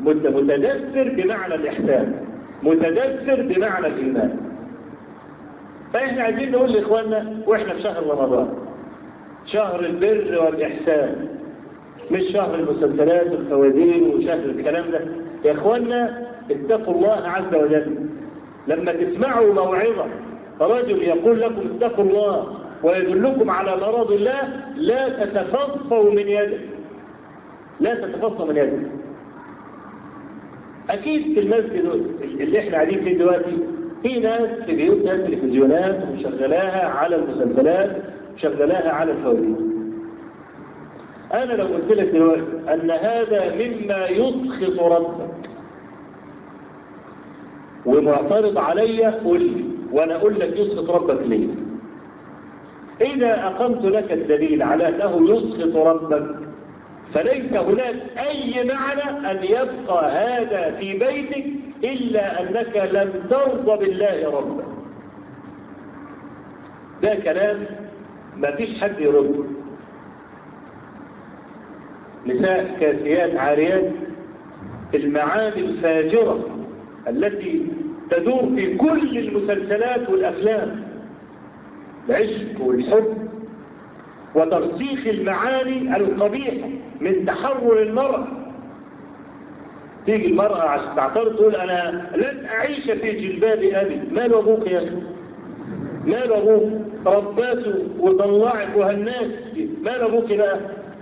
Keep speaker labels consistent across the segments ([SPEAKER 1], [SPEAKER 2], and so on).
[SPEAKER 1] متدثر بمعنى الإحسان متدثر بمعنى الإيمان فإحنا عايزين نقول لإخواننا وإحنا في شهر رمضان شهر البر والإحسان مش شهر المسلسلات والفوازير وشهر الكلام ده يا إخواننا اتقوا الله عز وجل لما تسمعوا موعظة رجل يقول لكم اتقوا الله ويدلكم على مرض الله لا تتفصوا من يده لا تتفصوا من يده اكيد في المسجد اللي احنا قاعدين فيه دلوقتي في ناس في بيوتها تلفزيونات ومشغلاها على المسلسلات ومشغلاها على الفوازير انا لو قلت لك دلوقتي ان هذا مما يسخط ربك ومعترض عليا قل لي وانا اقول لك يسخط ربك ليه اذا اقمت لك الدليل على انه يسخط ربك فليس هناك اي معنى ان يبقى هذا في بيتك الا انك لم ترضى بالله ربا ده كلام ما فيش حد يرد نساء كاسيات عاريات المعاني الفاجرة التي تدور في كل المسلسلات والأفلام العشق والحب وترسيخ المعاني القبيحة من تحرر المرأة تيجي المرأة عشان تعترض تقول أنا لن أعيش في جلباب أبي ماله أبوك يا أخي ماله أبوك رباته وطلعك وهناك ماله أبوك بقى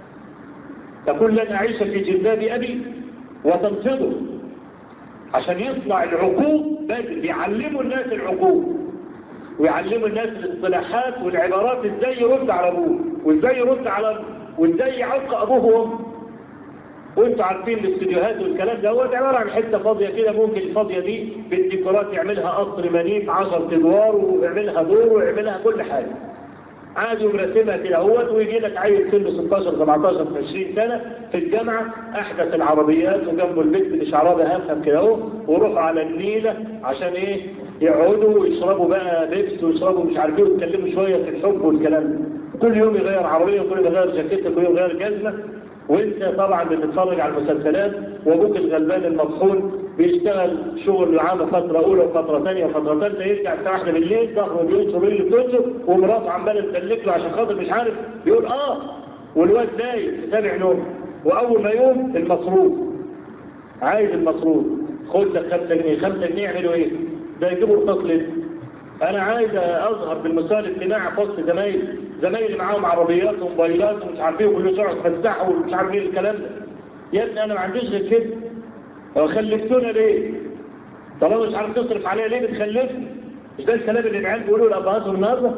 [SPEAKER 1] تقول لن أعيش في جلباب أبي وتنفضه عشان يطلع العقوق بدري بيعلموا الناس العقوق ويعلموا الناس الاصطلاحات والعبارات ازاي يرد على ابوه وازاي يرد على وازاي يعق ابوه وامه وانتوا عارفين الاستديوهات والكلام ده هو عباره عن حته فاضيه كده ممكن الفاضيه دي بالديكورات يعملها قصر منيف 10 ادوار ويعملها دور ويعملها كل حاجه عادي ومرسمها كده اهوت ويجي لك عيل سنه 16 17 20 سنه في الجامعه احدث العربيات وجنبه البيت اللي شعرها هفهم كده اهو وروحوا على النيله عشان ايه يقعدوا ويشربوا بقى بيبس ويشربوا مش عارف ايه ويتكلموا شويه في الحب والكلام ده كل يوم يغير عربيه وكل يوم يغير جاكيته وكل يوم يغير جزمه وانت طبعا بتتفرج على المسلسلات وابوك الغلبان المطحون بيشتغل شغل عام فتره اولى وفتره ثانيه وفتره ثالثه يرجع الساعه 1 بالليل ظهره بينشر اللي بتنشر ومراته عماله تسلك له عشان خاطر مش عارف بيقول اه والواد نايم سامع نوم واول ما يوم المصروف عايز المصروف خد لك 5 جنيه 5 جنيه يعملوا ايه؟ ده يجيبوا الطفل انا عايز اظهر بالمستوى الاجتماعي في وسط زمايلي زمايلي معاهم عربيات وموبايلات ومش عارف ايه وكل شويه يتفسحوا ومش عارف ايه الكلام ده يا ابني انا ما عنديش غير كده هو خلفتونا ليه؟ طالما مش عارف تصرف عليا ليه بتخلفني؟ مش ده الكلام اللي العيال بيقولوا لابهاتهم النهارده؟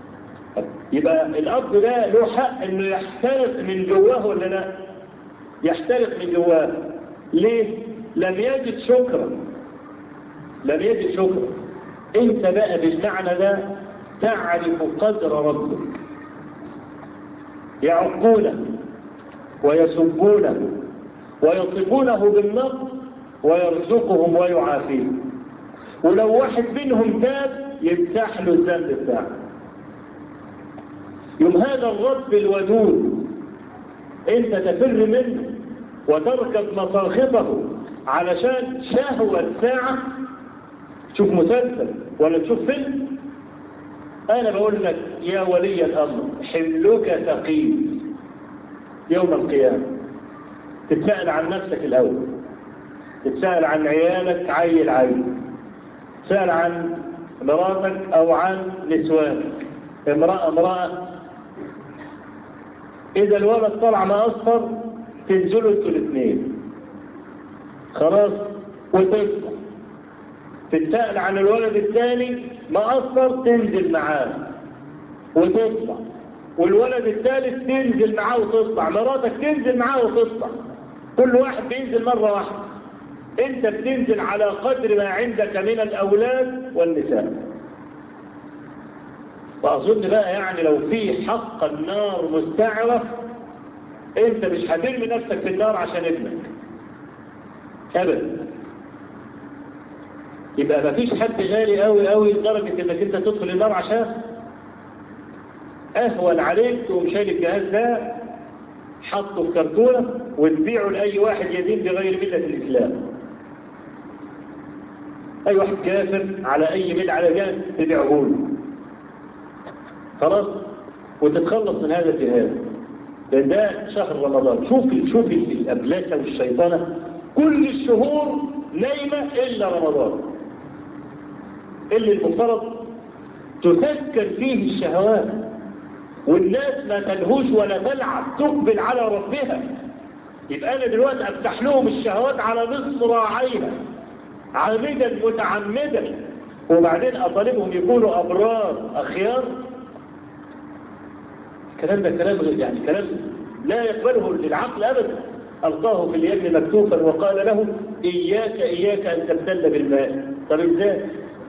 [SPEAKER 1] يبقى الاب ده له حق انه يحترق من جواه ولا لا؟ يحترق من جواه ليه؟ لم يجد شكرا لم يجد شكرا انت بقى بالمعنى ده تعرف قدر ربك يعقونه ويسبونه ويصفونه بالنقص ويرزقهم ويعافيهم ولو واحد منهم تاب يمسح له الذنب بتاعه يوم هذا الرب الودود انت تفر منه وتركب مساخطه علشان شهوة ساعة تشوف مسلسل ولا تشوف فيلم انا بقول لك يا ولي الامر حملك ثقيل يوم القيامه تتساءل عن نفسك الاول تتساءل عن عيالك عيل عيل تسأل عن مراتك او عن نسوانك امرأة امرأة اذا الولد طلع ما اصفر تنزلوا انتوا الاثنين خلاص وتطلع تتسأل عن الولد الثاني ما أصفر تنزل معاه وتطلع والولد الثالث تنزل معاه وتطلع مراتك تنزل معاه وتطلع كل واحد بينزل مرة واحدة انت بتنزل على قدر ما عندك من الأولاد والنساء وأظن بقى يعني لو في حق النار مستعرة انت مش هترمي نفسك في النار عشان ابنك ابدا يبقى ما فيش حد غالي قوي قوي لدرجه انك انت تدخل النار عشان اهون عليك تقوم شايل الجهاز ده حطه في كرتونة وتبيعه لأي واحد يدين بغير ملة الإسلام أي واحد كافر على أي ملة على جانب تبيعه له خلاص وتتخلص من هذا الجهاز لأن ده شهر رمضان شوف شوف الأبلاسة والشيطنة كل الشهور نايمة إلا رمضان اللي المفترض تسكر فيه الشهوات والناس ما تلهوش ولا تلعب تقبل على ربها يبقى انا دلوقتي افتح لهم الشهوات على مصراعيها عامدا متعمدا وبعدين اطالبهم يكونوا ابرار اخيار الكلام ده كلام يعني كلام لا يقبله العقل ابدا القاه في اليم مكتوفا وقال له اياك اياك ان تبتل بالماء طب ازاي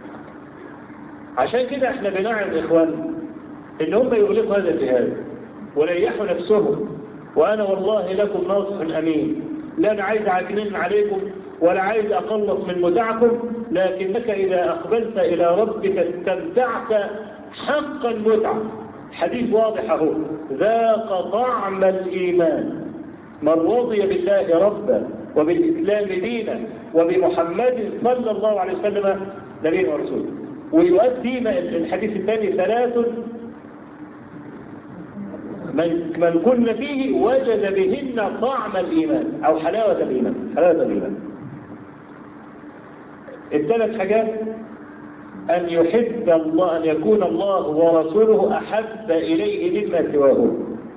[SPEAKER 1] عشان كده احنا بنعظ اخواننا ان هم يغلقوا هذا الجهاز وريحوا نفسهم وانا والله لكم ناصح امين لا انا عايز عاكنين عليكم ولا عايز اخلص من متعكم لكنك اذا اقبلت الى ربك استمتعت حق المتعه حديث واضح اهو ذاق طعم الايمان من رضي بالله ربا وبالاسلام دينا وبمحمد صلى الله عليه وسلم نبيا ورسولا ويؤدي الحديث الثاني ثلاث من من كن فيه وجد بهن طعم الايمان او حلاوه الايمان حلاوه الايمان الثلاث حاجات ان يحب الله ان يكون الله ورسوله احب اليه مما سواه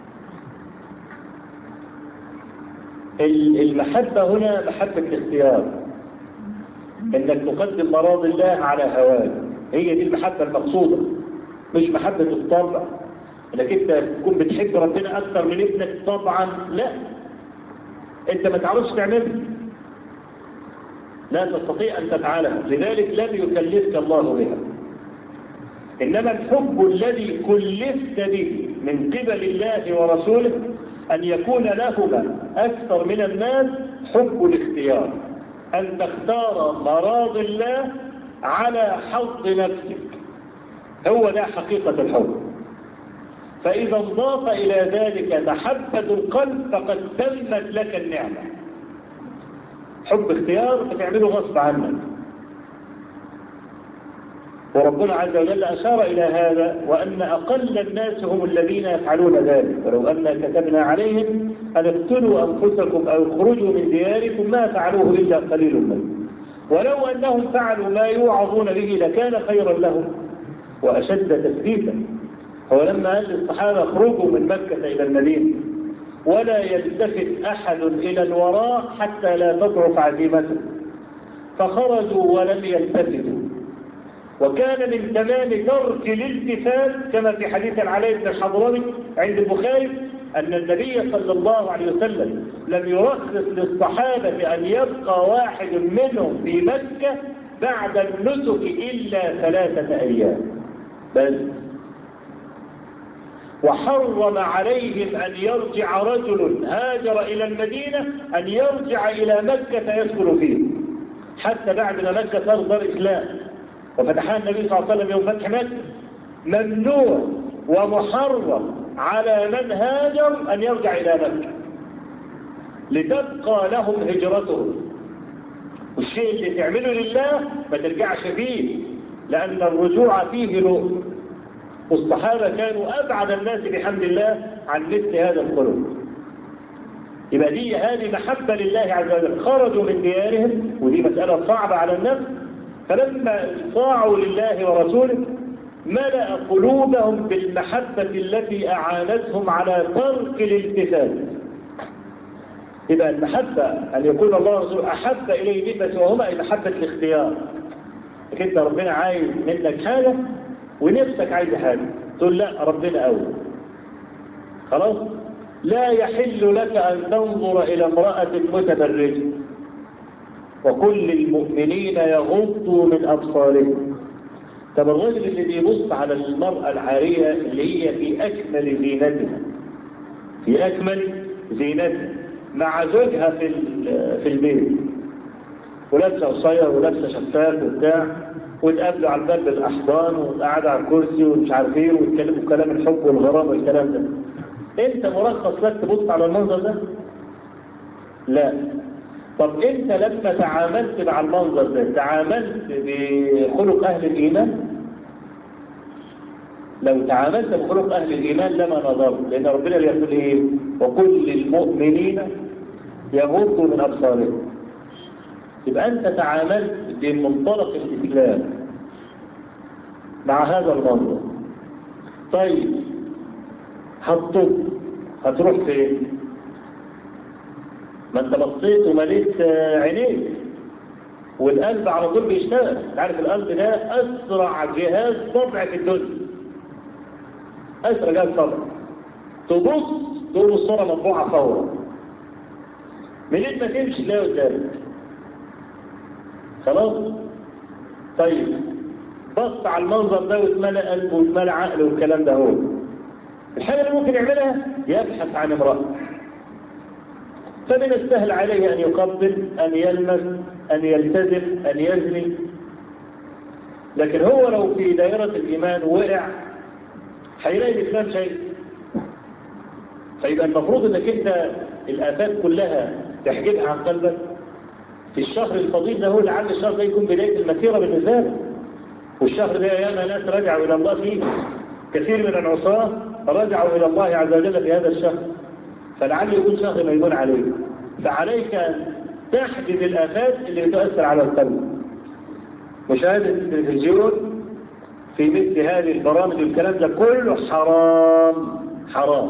[SPEAKER 1] المحبه هنا محبه الاختيار انك تقدم مراضي الله على هواك هي دي المحبه المقصوده مش محبه الطبع انك انت تكون بتحب ربنا اكثر من ابنك طبعا لا انت ما تعرفش تعملها لا تستطيع ان تفعلها لذلك لم يكلفك الله بها انما الحب الذي كلفت به من قبل الله ورسوله ان يكون لهما اكثر من الناس حب الاختيار ان تختار مراضي الله على حظ نفسك هو ده حقيقه الحب فإذا انضاف إلى ذلك محبة القلب فقد تمت لك النعمة حب اختيار فتعمله غصب عنك وربنا عز وجل أشار إلى هذا وأن أقل الناس هم الذين يفعلون ذلك ولو أن كتبنا عليهم أن اقتلوا أنفسكم أو اخرجوا من دياركم ما فعلوه إلا قليل منهم ولو أنهم فعلوا ما يوعظون به لكان خيرا لهم وأشد تثبيتا هو لما قال للصحابة اخرجوا من مكة إلى المدينة ولا يلتفت أحد إلى الوراء حتى لا تضعف عزيمته فخرجوا ولم يلتفتوا وكان من تمام ترك الالتفات كما في حديث العلاء بن الحضرمي عند البخاري أن النبي صلى الله عليه وسلم لم يرخص للصحابة أن يبقى واحد منهم في مكة بعد النسك إلا ثلاثة أيام بس وحرم عليهم أن يرجع رجل هاجر إلى المدينة أن يرجع إلى مكة يسكن فيه حتى بعد ما مكة صار دار إسلام وفتحها النبي صلى الله عليه وسلم يوم فتح مكة ممنوع ومحرم على من هاجر أن يرجع إلى مكة لتبقى لهم هجرتهم والشيء اللي تعمله لله ما ترجعش فيه لأن الرجوع فيه نور والصحابة كانوا أبعد الناس بحمد الله عن مثل هذا الخلق يبقى دي هذه محبة لله عز وجل خرجوا من ديارهم ودي مسألة صعبة على النفس فلما طاعوا لله ورسوله ملأ قلوبهم بالمحبة التي أعانتهم على ترك الالتفات يبقى المحبة أن يكون الله ورسوله أحب إليه مما سواهما أي محبة الاختيار انت ربنا عايز منك حاجة ونفسك عايز حاجة تقول لا ربنا أول خلاص لا يحل لك أن تنظر إلى امرأة متبرجة وكل المؤمنين يغضوا من أبصارهم طب الرجل اللي بيبص على المرأة العارية اللي هي في أكمل زينتها في أكمل زينتها مع زوجها في في البيت ولابسه قصير ولابسه شفاف وبتاع وتقابلوا على الباب بالاحضان وقاعده على الكرسي ومش عارف ايه ويتكلموا كلام الحب والغرام والكلام ده انت مرخص لك تبص على المنظر ده لا طب انت لما تعاملت مع المنظر ده تعاملت بخلق اهل الايمان لو تعاملت بخلق اهل الايمان لما نظرت لان ربنا يقول ايه وكل المؤمنين يغضوا من ابصارهم يبقى انت تعاملت بمنطلق الاسلام مع هذا المنظر طيب هتطب هتروح فين ما انت بصيت ومليت عينيك والقلب على طول بيشتغل عارف القلب ده اسرع جهاز طبع في الدنيا اسرع جهاز طبع تبص تقول الصوره مطبوعه فورا منين ما تمشي تلاقي قدامك خلاص طيب بص على المنظر ده واتملى قلبه واتملى عقله والكلام ده هو الحاجه اللي ممكن يعملها يبحث عن امراه فمن السهل عليه أن يقبل أن يلمس أن يلتزم أن يزني لكن هو لو في دائرة الإيمان وقع هيلاقي الإسلام شيء فيبقى المفروض أنك أنت الآفات كلها تحجبها عن قلبك في الشهر الفضيل ده هو لعل الشهر ده يكون بداية المسيرة بالنسبة لك والشهر ده ياما ناس رجعوا إلى الله فيه كثير من العصاة رجعوا إلى الله عز وجل في هذا الشهر فلعل يكون شهر ميمون عليك فعليك أن تحجب الآفات اللي تؤثر على القلب مشاهدة التلفزيون في مثل هذه البرامج والكلام ده كله حرام حرام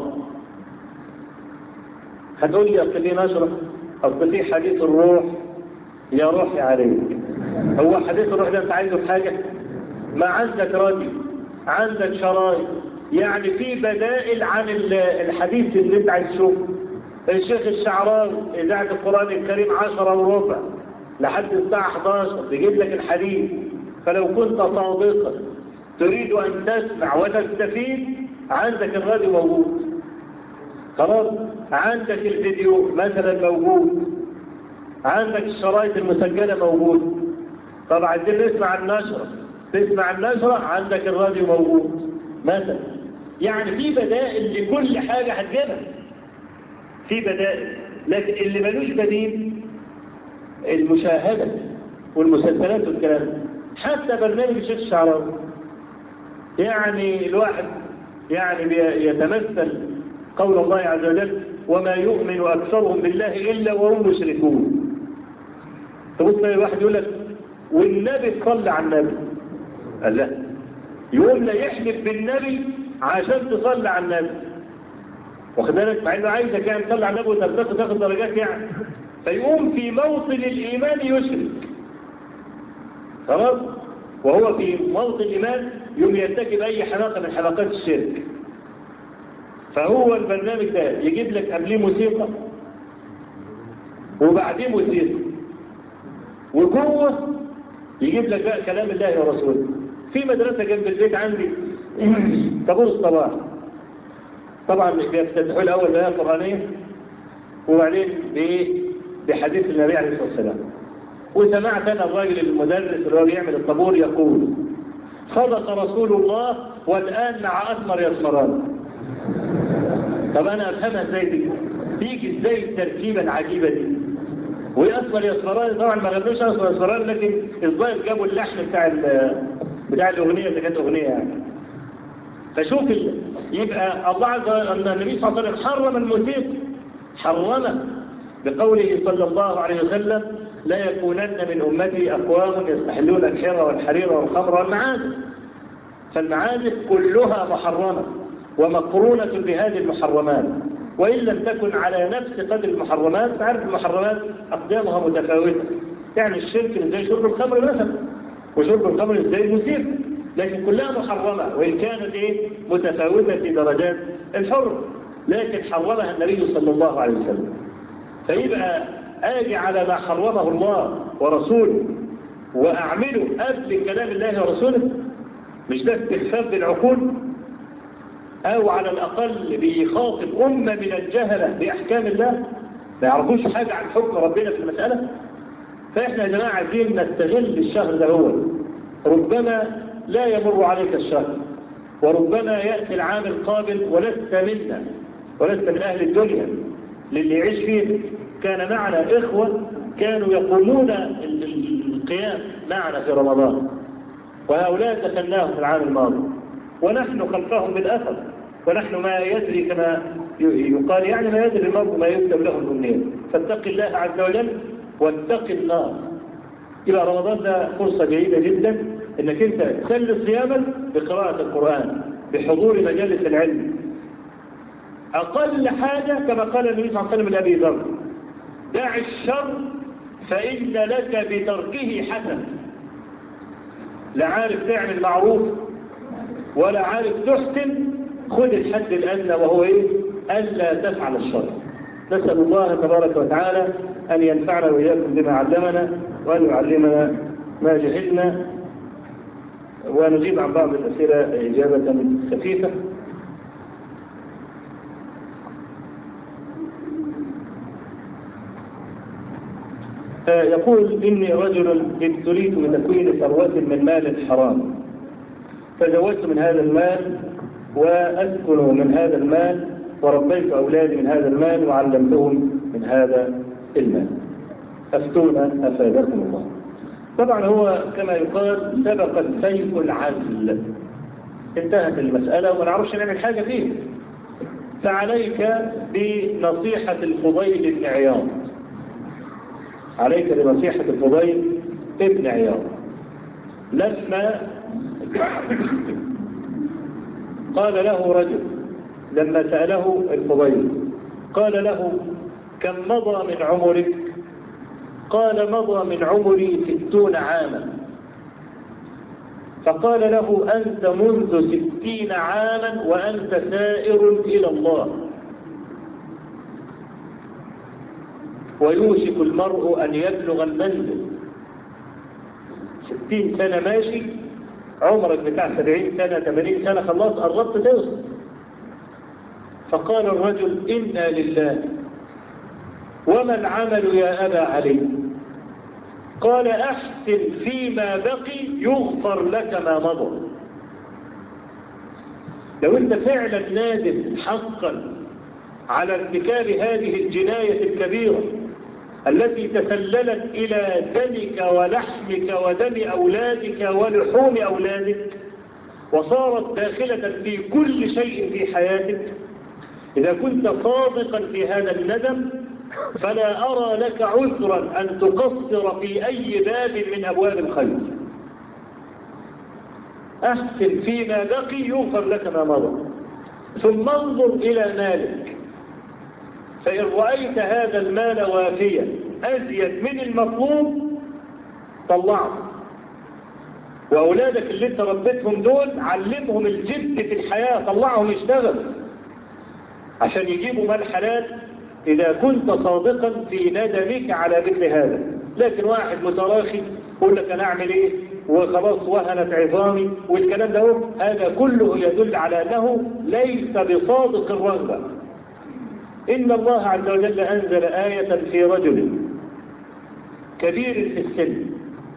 [SPEAKER 1] هتقول لي اصل ليه نشرة اصل في حديث الروح يا روحي عليك هو حديث الروح ده انت عايزه في حاجة ما عندك راديو عندك شرايط يعني في بدائل عن الحديث اللي انت عايز تشوفه الشيخ الشعراوي اذاعه القران الكريم 10 وربع لحد الساعه 11 بيجيب لك الحديث فلو كنت صادقا تريد ان تسمع وتستفيد عندك الراديو موجود خلاص عندك الفيديو مثلا موجود عندك الشرايط المسجله موجود طب عايزين نسمع النشره تسمع النشره عندك الراديو موجود مثلا يعني في بدائل لكل حاجة هتجيبها في بدائل لكن اللي ملوش بديل المشاهدة والمسلسلات والكلام حتى برنامج الشيخ الشعراوي يعني الواحد يعني يتمثل قول الله عز وجل وما يؤمن أكثرهم بالله إلا وهم مشركون تبص الواحد يقول لك والنبي صلى على النبي قال لا يقوم لا يحلف بالنبي عشان تصلي على النبي واخد بالك مع انه عايزك يعني تصلي على النبي وترتقي تاخد درجات يعني فيقوم في موطن الايمان يشرك خلاص وهو في موطن الايمان يوم يرتكب اي حلاقه من حلقات الشرك فهو البرنامج ده يجيب لك قبليه موسيقى وبعديه موسيقى وجوه يجيب لك بقى كلام الله ورسوله في مدرسة جنب البيت عندي طابور الصباح طبعا بيفتتحوا الأول بآية قرآنية وبعدين بإيه؟ بحديث النبي عليه الصلاة والسلام وسمعت أنا الراجل المدرس اللي هو بيعمل الطابور يقول صدق رسول الله والآن مع أثمر يسمران طب أنا أفهمها إزاي دي؟ تيجي إزاي التركيبة العجيبة دي؟ وأثمر يسمران طبعا ما غنوش أثمر يسمران لكن الظاهر جابوا اللحن بتاع بتاع الاغنيه اللي كانت اغنيه يعني فشوف ال... يبقى الله عز وجل النبي صلى الله عليه وسلم حرم الموسيقى حرمه بقوله صلى الله عليه وسلم لا يكونن من امتي اقوام يستحلون الحر والحرير والخمر والمعازف فالمعازف كلها محرمه ومقرونه بهذه المحرمات وان لم تكن على نفس قدر المحرمات تعرف المحرمات اقدامها متفاوته يعني الشرك زي شرب الخمر مثلا وشرب الخمر ازاي الموسيقى لكن كلها محرمة وإن كانت إيه متفاوتة في درجات الحر لكن حرمها النبي صلى الله عليه وسلم فيبقى آجي على ما حرمه الله ورسوله وأعمله قبل كلام الله ورسوله مش ده استخفاف بالعقول أو على الأقل بيخاطب أمة من الجهلة بأحكام الله ما يعرفوش حاجة عن حكم ربنا في المسألة فإحنا يا جماعة عايزين نستغل الشهر ده هو ربما لا يمر عليك الشهر وربما يأتي العام القابل ولست منا ولست من أهل الدنيا للي يعيش فيه كان معنا إخوة كانوا يقومون القيام معنا في رمضان وهؤلاء دخلناهم في العام الماضي ونحن خلفهم بالأثر ونحن ما يدري كما يقال يعني ما يدري المرء ما يكتب له الأمنية فاتق الله عز وجل واتق النار يبقى رمضان ده فرصة جيدة جدا انك انت تسلي صيامك بقراءة القرآن بحضور مجالس العلم أقل حاجة كما قال النبي صلى الله عليه وسلم لأبي ذر دع الشر فإن لك بتركه حسن لا عارف تعمل معروف ولا عارف تحسن خذ الحد الأدنى وهو إيه؟ ألا تفعل الشر نسأل الله تبارك وتعالى أن ينفعنا وإياكم بما علمنا وأن يعلمنا ما جهلنا ونجيب عن بعض الأسئلة إجابة خفيفة يقول إني رجل ابتليت بتكوين ثروة من مال حرام تزوجت من هذا المال وأسكن من هذا المال وربيت أولادي من هذا المال وعلمتهم من هذا المال أفتونا أفادكم الله طبعا هو كما يقال سبق السيف العزل انتهت المسألة وما نعرفش نعمل حاجة فيه فعليك بنصيحة الفضيل بن عياض عليك بنصيحة الفضيل ابن عياض لما قال له رجل لما سأله الفضيل قال له كم مضى من عمرك قال مضى من عمري ستون عاما فقال له أنت منذ ستين عاما وأنت سائر إلى الله ويوشك المرء أن يبلغ المنزل ستين سنة ماشي عمرك بتاع سبعين سنة ثمانين سنة خلاص قربت توصل فقال الرجل إنا لله وما العمل يا أبا علي قال أحسن فيما بقي يغفر لك ما مضى لو أنت فعلا نادم حقا على ارتكاب هذه الجناية الكبيرة التي تسللت إلى دمك ولحمك ودم أولادك ولحوم أولادك وصارت داخلة في كل شيء في حياتك إذا كنت صادقا في هذا الندم فلا أرى لك عذرا أن تقصر في أي باب من أبواب الخير أحسن فيما بقي يغفر لك ما مضى ثم انظر إلى مالك فإن رأيت هذا المال وافيا أزيد من المطلوب طلعه وأولادك اللي انت ربيتهم دول علمهم الجد في الحياة طلعهم يشتغل عشان يجيبوا مال حلال إذا كنت صادقا في ندمك على مثل هذا لكن واحد متراخي يقول لك أنا أعمل إيه وخلاص وهنت عظامي والكلام ده هذا كله يدل على أنه ليس بصادق الرغبة إن الله عز وجل أنزل آية في رجل كبير في السن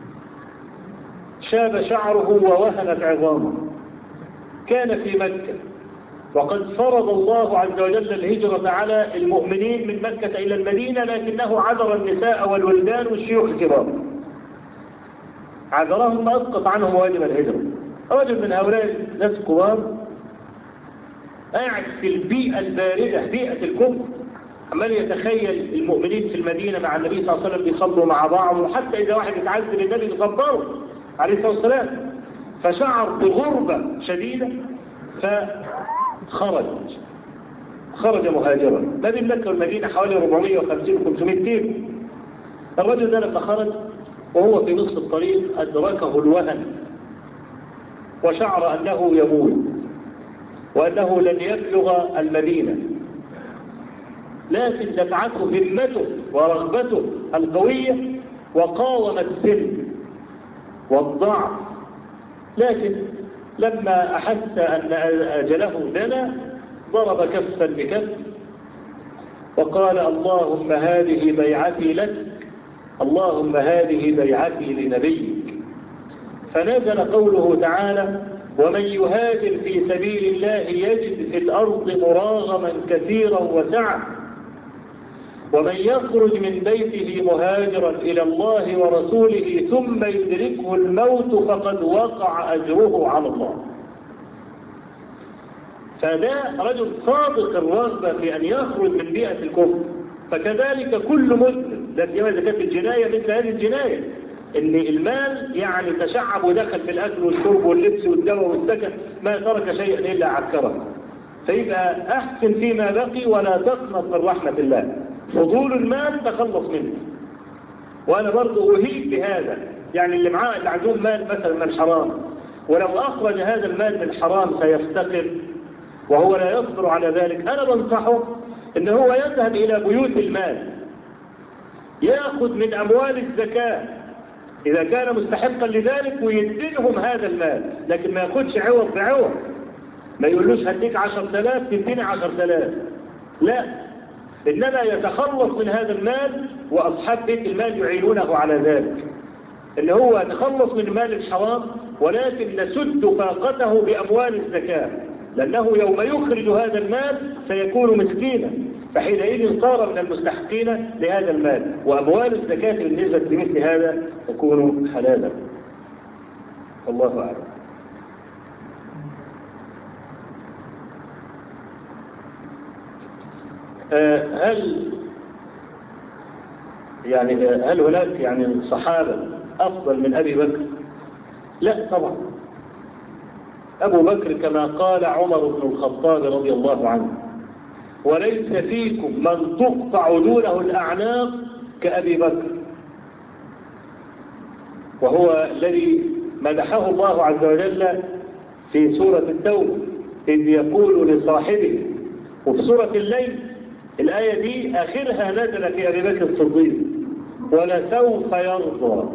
[SPEAKER 1] شاب شعره ووهنت عظامه كان في مكة وقد فرض الله عز وجل الهجرة على المؤمنين من مكة إلى المدينة لكنه عذر النساء والولدان والشيوخ الكبار عذرهم ما أسقط عنهم واجب الهجرة رجل من هؤلاء الناس الكبار قاعد في البيئة الباردة بيئة الكفر عمال يتخيل المؤمنين في المدينة مع النبي صلى الله عليه وسلم بيصلوا مع بعض وحتى إذا واحد يتعذب النبي يصبره عليه الصلاة والسلام فشعر بغربة شديدة فخرج خرج مهاجرا ما بين مكة والمدينة حوالي 450 500 كيلو الرجل ده لما خرج وهو في نصف الطريق أدركه الوهن وشعر أنه يموت وأنه لن يبلغ المدينة لكن دفعته همته ورغبته القوية وقاوم السن والضعف لكن لما أحس أن أجله دنا ضرب كفا بكف وقال اللهم هذه بيعتي لك اللهم هذه بيعتي لنبيك فنزل قوله تعالى ومن يهاجر في سبيل الله يجد في الأرض مراغما كثيرا وسعة ومن يخرج من بيته مهاجرا إلى الله ورسوله ثم يدركه الموت فقد وقع أجره على الله فده رجل صادق الرغبة في أن يخرج من بيئة الكفر فكذلك كل مسلم لا سيما إذا كانت الجناية مثل هذه الجناية ان المال يعني تشعب ودخل في الاكل والشرب واللبس والدواء والسكن ما ترك شيئا الا عكره فيبقى احسن فيما بقي ولا تقنط من رحمه الله فضول المال تخلص منه وانا برضه اهيب بهذا يعني اللي معاه اللي عندهم مال مثلا من حرام ولو اخرج هذا المال من حرام سيفتقر وهو لا يصبر على ذلك انا بنصحه ان هو يذهب الى بيوت المال ياخذ من اموال الزكاه إذا كان مستحقا لذلك ويدينهم هذا المال لكن ما ياخدش عوض بعوض ما يقولوش هديك 10000 تديني 10000 لا إنما يتخلص من هذا المال وأصحاب بيت المال يعينونه على ذلك اللي هو يتخلص من مال الحرام ولكن نسد فاقته بأموال الزكاة لأنه يوم يخرج هذا المال سيكون مسكينا فحينئذ صار من المستحقين لهذا المال وأموال الزكاة بالنسبة لمثل هذا تكون حلالا الله أعلم آه هل يعني هل هناك يعني صحابة أفضل من أبي بكر؟ لا طبعا أبو بكر كما قال عمر بن الخطاب رضي الله عنه وليس فيكم من تقطع دونه الأعناق كأبي بكر وهو الذي مدحه الله عز وجل في سورة التوبة إذ يقول لصاحبه وفي سورة الليل الآية دي آخرها نزل في أبي بكر الصديق ولسوف يرضى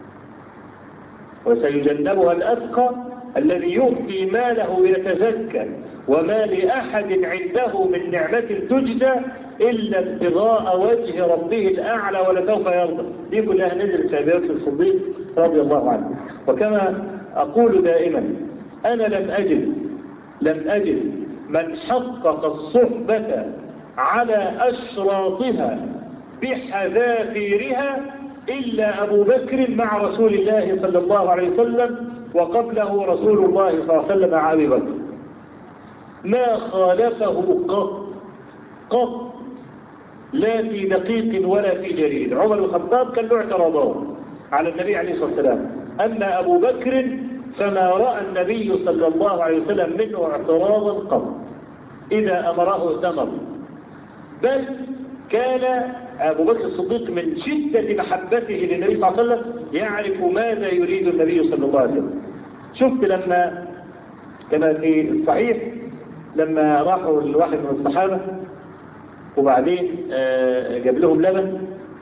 [SPEAKER 1] وسيجنبها الأتقى الذي يؤتي ماله يتزكى وما لأحد عنده من نعمة تجزى إلا ابتغاء وجه ربه الأعلى ولسوف يرضى دي كلها نزلت في أبي بكر الصديق رضي الله عنه وكما أقول دائما أنا لم أجد لم أجد من حقق الصحبة على أشراطها بحذافيرها إلا أبو بكر مع رسول الله صلى الله عليه وسلم وقبله رسول الله صلى الله عليه وسلم مع أبي بكر ما خالفه قط قط لا في دقيق ولا في جريد عمر بن الخطاب كان له اعتراضات على النبي عليه الصلاة والسلام أما أبو بكر فما رأى النبي صلى الله عليه وسلم منه اعتراضا قط إذا أمره ثمر بل كان أبو بكر الصديق من شدة محبته للنبي صلى الله عليه وسلم يعرف ماذا يريد النبي صلى الله عليه وسلم شفت لما كما في الصحيح لما راحوا لواحد من الصحابة وبعدين جاب لهم لبن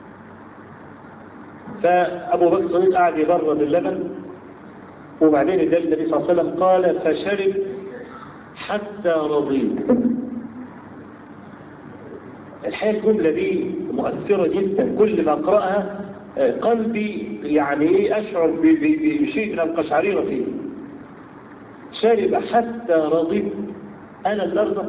[SPEAKER 1] فأبو بكر الصديق قعد يبرد اللبن وبعدين ادى النبي صلى الله عليه وسلم قال فشرب حتى رضيت الحقيقة الجملة دي مؤثرة جدا كل ما أقرأها قلبي يعني ايه أشعر بشيء من القشعريرة فيه شرب حتى رضيت أنا اللرضة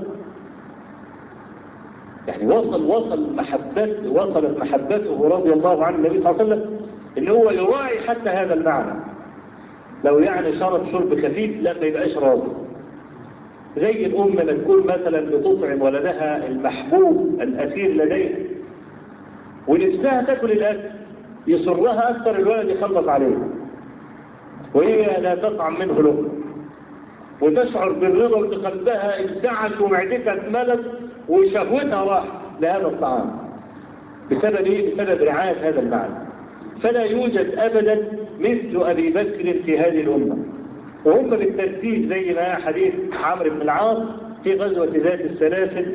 [SPEAKER 1] يعني وصل وصل محبته وصلت محبته رضي الله عنه النبي صلى الله عليه وسلم ان هو يراعي حتى هذا المعنى لو يعني شرب شرب خفيف لا ما يبقاش راضي زي الأم لما تكون مثلا بتطعم ولدها المحبوب الأسير لديها ونفسها تاكل الأكل يصرها أكثر الولد يخلص عليه وهي لا تطعم منه لقمة وتشعر بالرضا وان قلبها ابتعد ومعدتها اتملت وشهوتها راح لهذا الطعام بسبب ايه؟ بسبب رعاية هذا المعنى فلا يوجد ابدا مثل ابي بكر في هذه الامه وهم بالترتيب زي ما حديث عمرو بن العاص في غزوة ذات السلاسل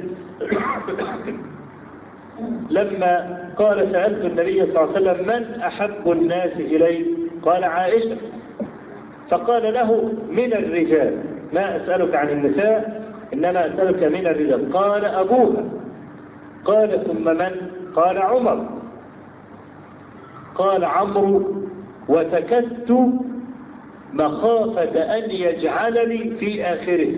[SPEAKER 1] لما قال سألت النبي صلى الله عليه وسلم من أحب الناس إليه قال عائشة فقال له من الرجال ما أسألك عن النساء إنما أسألك من الرجال قال أبوها قال ثم من قال عمر قال عمرو وسكت مخافة أن يجعلني في آخره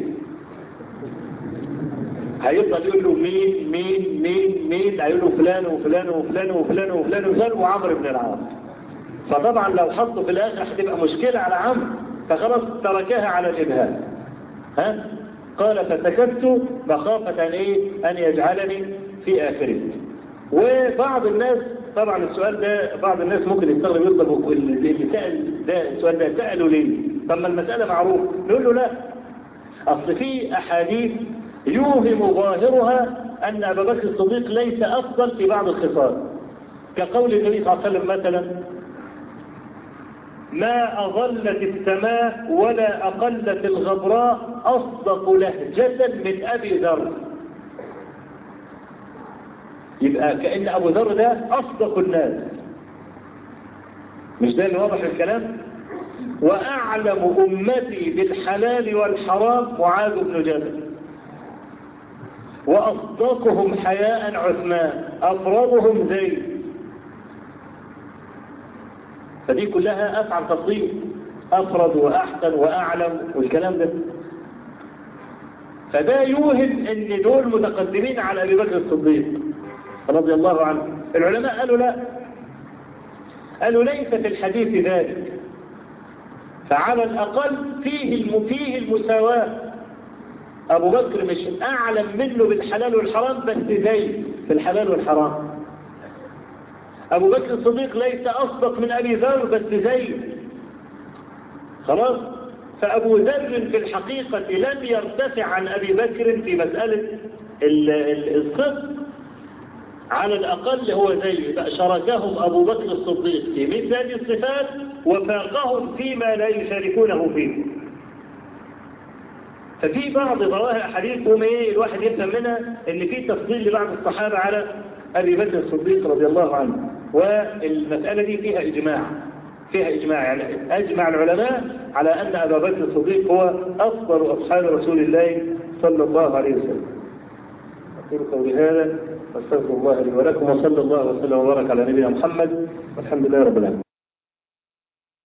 [SPEAKER 1] هيفضل يقول له مين مين مين مين هيقول له فلان وفلان وفلان وفلان وفلان وفلان وعمرو بن العاص فطبعا لو حطه في الاخر هتبقى مشكله على عمرو فخلاص تركها على الابهام ها قال فسكت مخافه ان ايه ان يجعلني في اخره وبعض الناس طبعا السؤال ده بعض الناس ممكن يستغرب يطلب اللي سال ده السؤال ده ساله ليه؟ طب ما المساله معروفه نقول له لا اصل في احاديث يوهم ظاهرها ان ابا بكر الصديق ليس افضل في بعض الخصال كقول النبي صلى الله عليه وسلم مثلا ما اظلت السماء ولا اقلت الغبراء اصدق لهجه من ابي ذر يبقى كان ابو ذر ده اصدق الناس مش ده اللي واضح الكلام واعلم امتي بالحلال والحرام معاذ بن جبل وأصدقهم حياء عثمان أفرضهم زيد فدي كلها أفعل تفضيل أفرد وأحسن وأعلم والكلام ده فده يوهم ان دول متقدمين على ابي بكر الصديق رضي الله عنه العلماء قالوا لا قالوا ليس في الحديث ذلك فعلى الاقل فيه فيه المساواه ابو بكر مش اعلم منه بالحلال والحرام بس زي في الحلال والحرام ابو بكر الصديق ليس اصدق من ابي ذر بس زي خلاص فابو ذر في الحقيقه لم يرتفع عن ابي بكر في مساله الصدق على الاقل هو زي شاركهم ابو بكر الصديق في مثل هذه الصفات وفاقهم فيما لا يشاركونه فيه ففي بعض ظواهر احاديث هم ايه الواحد يفهم منها ان في تفضيل لبعض الصحابه على ابي بكر الصديق رضي الله عنه والمساله دي فيها اجماع فيها اجماع يعني اجمع العلماء على ان ابا بكر الصديق هو افضل اصحاب رسول الله صلى الله عليه وسلم. اقول قولي هذا واستغفر الله لي ولكم وصلى الله وسلم وبارك على نبينا محمد والحمد لله رب العالمين.